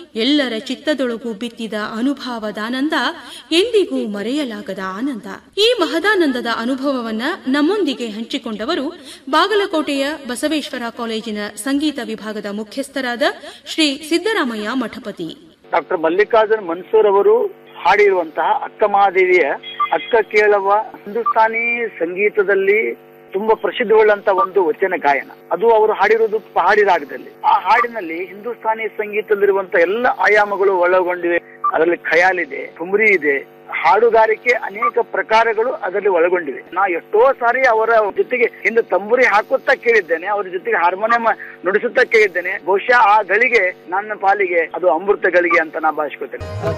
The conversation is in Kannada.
ಎಲ್ಲರ ಚಿತ್ತದೊಳಗೂ ಬಿತ್ತಿದ ಅನುಭವದಾನಂದ ಎಂದಿಗೂ ಮರೆಯಲಾಗದ ಆನಂದ ಈ ಮಹದಾನಂದದ ಅನುಭವವನ್ನ ನಮ್ಮೊಂದಿಗೆ ಹಂಚಿಕೊಂಡವರು ಬಾಗಲಕೋಟೆಯ ಬಸವೇಶ್ವರ ಕಾಲೇಜಿನ ಸಂಗೀತ ವಿಭಾಗದ ಮುಖ್ಯಸ್ಥರಾದ ಶ್ರೀ ಸಿದ್ದರಾಮಯ್ಯ ಮಠಪತಿ ಡಾಕ್ಟರ್ ಮಲ್ಲಿಕಾರ್ಜುನ್ ಮನ್ಸೂರ್ ಅವರು ಹಾಡಿರುವಂತಹ ಅಕ್ಕ ಮಹಾದೇವಿಯ ಅಕ್ಕ ಕೇಳವ ಹಿಂದೂಸ್ತಾನಿ ಸಂಗೀತದಲ್ಲಿ ತುಂಬಾ ಪ್ರಸಿದ್ಧವುಳ್ಳಂತ ಒಂದು ವಚನ ಗಾಯನ ಅದು ಅವರು ಹಾಡಿರುವುದು ಪಹಾಡಿ ರಾಗದಲ್ಲಿ ಆ ಹಾಡಿನಲ್ಲಿ ಹಿಂದೂಸ್ತಾನಿ ಸಂಗೀತದಲ್ಲಿರುವಂತ ಎಲ್ಲ ಆಯಾಮಗಳು ಒಳಗೊಂಡಿವೆ ಅದರಲ್ಲಿ ಖಯಾಲ್ ಇದೆ ಕುಮ್ರಿ ಇದೆ ಹಾಡುಗಾರಿಕೆ ಅನೇಕ ಪ್ರಕಾರಗಳು ಅದರಲ್ಲಿ ಒಳಗೊಂಡಿವೆ ನಾ ಎಷ್ಟೋ ಸಾರಿ ಅವರ ಜೊತೆಗೆ ಹಿಂದೆ ತಂಬುರಿ ಹಾಕುತ್ತಾ ಕೇಳಿದ್ದೇನೆ ಅವರ ಜೊತೆಗೆ ಹಾರ್ಮೋನಿಯಂ ನುಡಿಸುತ್ತಾ ಕೇಳಿದ್ದೇನೆ ಬಹುಶಃ ಆ ಗಳಿಗೆ ನನ್ನ ಪಾಲಿಗೆ ಅದು ಅಮೃತ ಗಳಿಗೆ ಅಂತ ನಾ ಭಾವಿಸ್ಕೊತೇನೆ